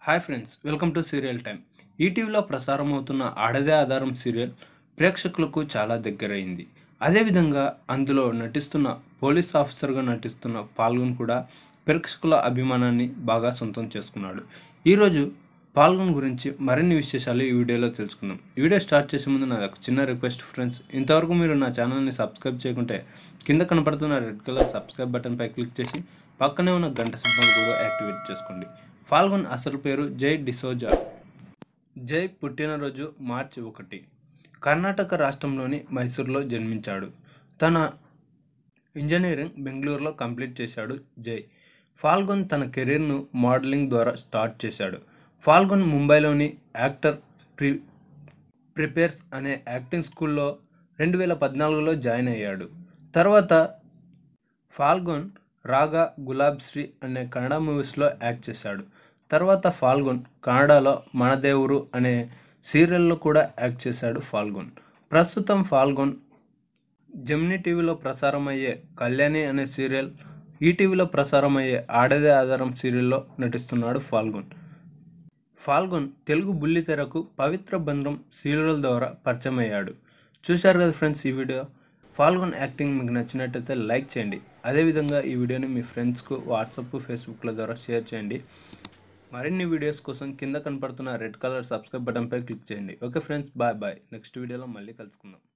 hi friends welcome to serial time ఈటీవీలో ప్రసారం అవుతున్న ఆడదే ఆధారం సీరియల్ ప్రేక్షకులకు చాలా దగ్గరైంది అదేవిధంగా అందులో నటిస్తున్న పోలీస్ ఆఫీసర్గా నటిస్తున్న పాల్గొన్ కూడా ప్రేక్షకుల అభిమానాన్ని బాగా సొంతం చేసుకున్నాడు ఈరోజు పాల్గొన్ గురించి మరిన్ని విశేషాలు ఈ వీడియోలో తెలుసుకుందాం ఈ వీడియో స్టార్ట్ చేసే ముందు నాది ఒక చిన్న రిక్వెస్ట్ ఫ్రెండ్స్ ఇంతవరకు మీరు నా ఛానల్ని సబ్స్క్రైబ్ చేయకుంటే కింద కనపడుతున్న రెడ్ కలర్ సబ్స్క్రైబ్ బటన్పై క్లిక్ చేసి పక్కనే ఉన్న గంట సింబల్ కూడా యాక్టివేట్ చేసుకోండి ఫాల్గొన్ అసలు పేరు జై డిసోజా జై పుట్టినరోజు మార్చి ఒకటి కర్ణాటక రాష్ట్రంలోని మైసూర్లో జన్మించాడు తన ఇంజనీరింగ్ బెంగళూరులో కంప్లీట్ చేశాడు జై ఫాల్గొన్ తన కెరీర్ను మోడలింగ్ ద్వారా స్టార్ట్ చేశాడు ఫాల్గొన్ ముంబైలోని యాక్టర్ ప్రి ప్రిపేర్స్ అనే యాక్టింగ్ స్కూల్లో రెండు వేల పద్నాలుగులో జాయిన్ అయ్యాడు తర్వాత ఫాల్గొన్ రాగా గులాబ్ శ్రీ అనే కన్నడ మూవీస్లో యాక్ట్ చేశాడు తర్వాత ఫాల్గొన్ కన్నడలో మన దేవురు అనే సీరియల్లో కూడా యాక్ట్ చేశాడు ఫాల్గొన్ ప్రస్తుతం ఫాల్గొన్ జెమినీ టీవీలో ప్రసారం అయ్యే కళ్యాణి అనే సీరియల్ ఈటీవీలో ప్రసారం అయ్యే ఆడదే ఆధారం సీరియల్లో నటిస్తున్నాడు ఫాల్గొన్ ఫాల్గొన్ తెలుగు బుల్లితెరకు పవిత్ర బంధం సీరియల్ ద్వారా పరిచయం అయ్యాడు చూశారు కదా ఫ్రెండ్స్ ఈ వీడియో ఫాల్గొన్ యాక్టింగ్ మీకు నచ్చినట్టయితే లైక్ చేయండి అదేవిధంగా ఈ వీడియోని మీ ఫ్రెండ్స్కు వాట్సాప్ ఫేస్బుక్ల ద్వారా షేర్ చేయండి మరిన్ని వీడియోస్ కోసం కింద కనపడుతున్న రెడ్ కలర్ సబ్స్క్రైబ్ బటన్పై క్లిక్ చేయండి okay friends bye bye next వీడియోలో మళ్ళీ కలుసుకుందాం